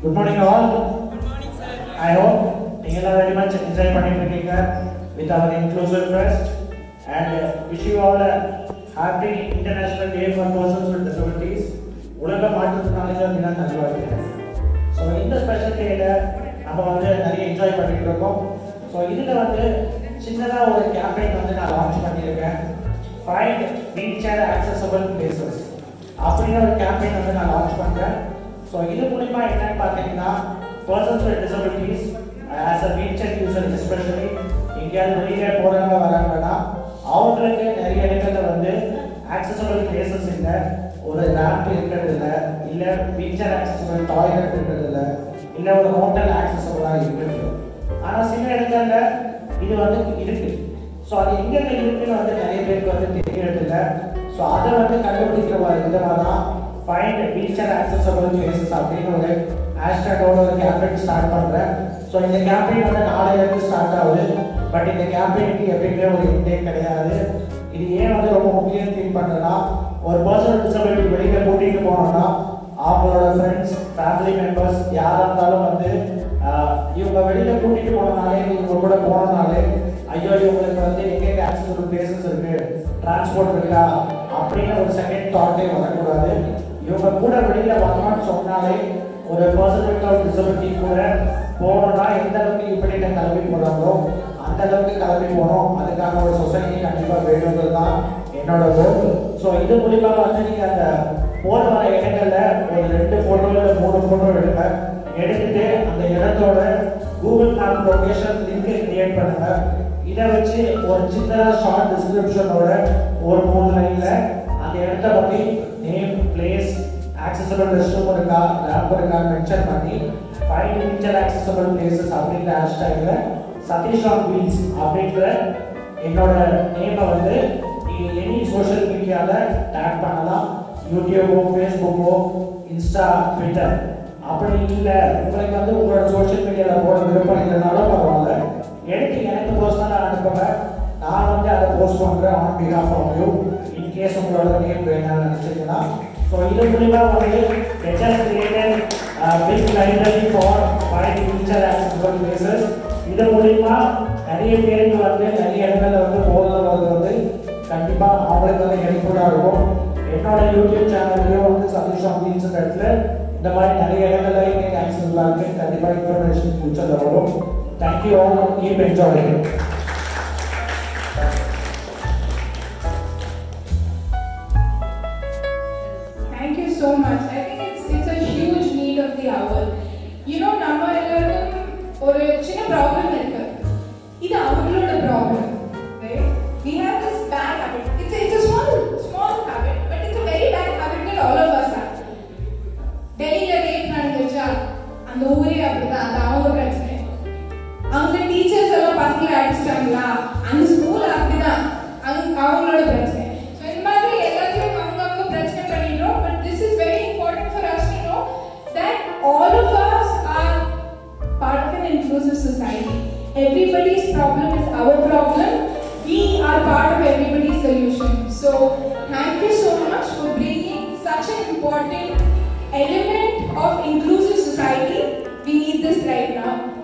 Good morning all I hope நீங்க எல்லாம் very much enjoy பண்ணிட்டு இருக்கீங்க with our inclusive fest and wish you all happy international day for persons with disabilities உலக மாற்றுத்திறனாளிகள் தினம் நல்வாழ்த்துக்கள் ஸோ இந்த ஸ்பெஷல் டேல நம்ம வந்து நிறைய என்ஜாய் பண்ணிட்டு இருக்கோம் ஸோ இதில் வந்து சின்னதாக ஒரு கேம்பெயின் வந்து நான் லான்ச் பண்ணியிருக்கேன் find wheelchair accessible places அப்படின்னு ஒரு கேம்பெயின் வந்து நான் லான்ச் பண்ணுறேன் ஸோ இது மூலிமா என்னன்னு பார்த்தீங்கன்னா persons with disabilities as a wheelchair user especially எங்கேயாவது வெளியில போகிறாங்க வராங்கன்னா அவங்களுக்கு நிறைய இடங்கள்ல வந்து ஆக்சசபிள் பிளேசஸ் இல்லை ஒரு ரேம்ப் இருக்கிறது இல்லை இல்லை வீல் சேர் ஆக்சசபிள் டாய்லெட் இருக்கிறது இல்லை இல்லை ஒரு ஹோட்டல் ஆக்சசபிளாக இருக்கிறது ஆனால் சில இடங்கள்ல இது வந்து இருக்கு ஸோ அது எங்கெங்க இருக்குன்னு வந்து நிறைய பேருக்கு வந்து தெரியறது இல்லை ஸோ அதை வந்து கண்டுபிடிக்கிற ஒரு விதமாக தான் find wheelchair accessible places அப்படின்னு ஒரு ஹேஷ்டேக்கோட ஒரு கேம்பெயின் ஸ்டார்ட் பண்ணுறேன் ஸோ இந்த கேம்பெயின் வந்து நாளையிலேருந்து ஸ்டார்ட் ஆகுது பட் இந்த கேம்பெயினுக்கு எப்பயுமே ஒரு இன்டே கிடையாது இது ஏன் வந்து ரொம்ப முக்கியம் ஃபீல் பண்ணுறேன்னா ஒரு பர்சனல் டிசபிலிட்டி வெளியில் கூட்டிகிட்டு போனோம்னா அவங்களோட ஃப்ரெண்ட்ஸ் ஃபேமிலி மெம்பர்ஸ் யாராக இருந்தாலும் வந்து ஆஹ், இவங்க வெளியில் கூட்டிகிட்டு போனனாலே இவங்க கூட போனனாலே ஐயோ இவங்களுக்கு வந்து எங்கெங்க ஆக்சசபிள் பிளேசஸ் இருக்கு டிரான்ஸ்போர்ட் இருக்கா அப்படின்னு ஒரு செகண்ட் தாட்டே வரக்கூடாது இவங்க கூட வெளியில் வரணும்னு சொன்னாலே ஒரு பர்சன் வித் டிசபிலிட்டி கூட போகணும்னா எந்த அளவுக்கு இப்படி கிளம்பி போகிறாங்களோ அந்த அளவுக்கு கிளம்பி போகணும் அதுக்கான ஒரு சொசைட்டி கண்டிப்பாக வேணுங்கிறது தான் என்னோட கோல் ஸோ இது மூலிமா வந்து நீங்கள் அந்த போற வர இடங்கள்ல ஒரு ரெண்டு ஃபோட்டோ இல்லை மூணு ஃபோட்டோ எடுங்க எடுத்துட்டு அந்த இடத்தோட Google map location link create பண்ணுங்க இதை வச்சு ஒரு சின்னதா ஷார்ட் டிஸ்கிரிப்ஷனோட ஒரு மூணு லைன்ல அந்த இடத்த பத்தி name place accessible restroom இருக்கா ரேம்ப் இருக்கா மென்ஷன் பண்ணி ஃபைவ் ஃபியூச்சர் ஆக்சசபிள் பிளேசஸ் அப்படிங்கிற ஹேஷ்டேக்ல சதீஷ் ஆன் பீச் அப்படின்ற என்னோட நேமை வந்து நீங்கள் எனி சோஷியல் மீடியாவில் டேக் பண்ணலாம் யூடியூபோ ஃபேஸ்புக்கோ இன்ஸ்டா ட்விட்டர் அப்படி இல்லை உங்களுக்கு வந்து உங்களோட சோஷியல் மீடியாவில் போட விருப்பம் இல்லைனாலும் பரவாயில்ல எடுத்து எனக்கு பர்சனலாக அனுப்புவேன் நான் வந்து அதை போஸ்ட் பண்ணுறேன் on behalf of you in case உங்களோட நேம் வேணும்னு நினச்சிங்கன்னா ஸோ இது மூலிமா வந்து has created big library for five future accessible places இது மூலிமா நிறைய பேருக்கு வந்து நிறைய இடங்கள்ல வந்து போகிறது வந்து கண்டிப்பாக அவங்களுக்கு வந்து ஹெல்ப்ஃபுல்லாக இருக்கும் என்னோட யூடியூப் சேனல்லையும் வந்து சதீஷ் ஆஃபீஸ் இடத்துல இந்த மாதிரி நிறைய இடங்கள்ல இன்னைக்கு ஆக்சசபிளாக இருக்கு கண்டிப்பாக இன்ஃபர்மேஷன் ஃபியூச்சரில் வரும் thank you all keep enjoying Thank you so much. I think it's it's a huge need of the hour. You know, நம்ம எல்லாருக்கும் ஒரு சின்ன ப்ராப்ளம் இருக்கு இது அவங்களோட problem right? We have this bad habit. It's a, it's a small small habit, but it's a very bad habit that all of us have. டெல்லியில rape நடந்துச்சா அந்த ஊரே அப்படிதான் அது அவங்க பிரச்சனை அவங்க டீச்சர்ஸ் எல்லாம் பசங்களை அடிச்சிட்டாங்களா அந்த ஸ்கூல் அப்படிதான் அங்க- அவங்களோட பிரச்சனை ஸோ இந்த மாதிரி எல்லாத்தையும் அவங்க அவங்க பிரச்சனை பண்ணிடுறோம் but this is very important for us to know that all of us are part of an inclusive society. Everybody's problem is our problem. We are part of everybody's solution. So, thank you so much for bringing such an important element of inclusive society. We need this right now.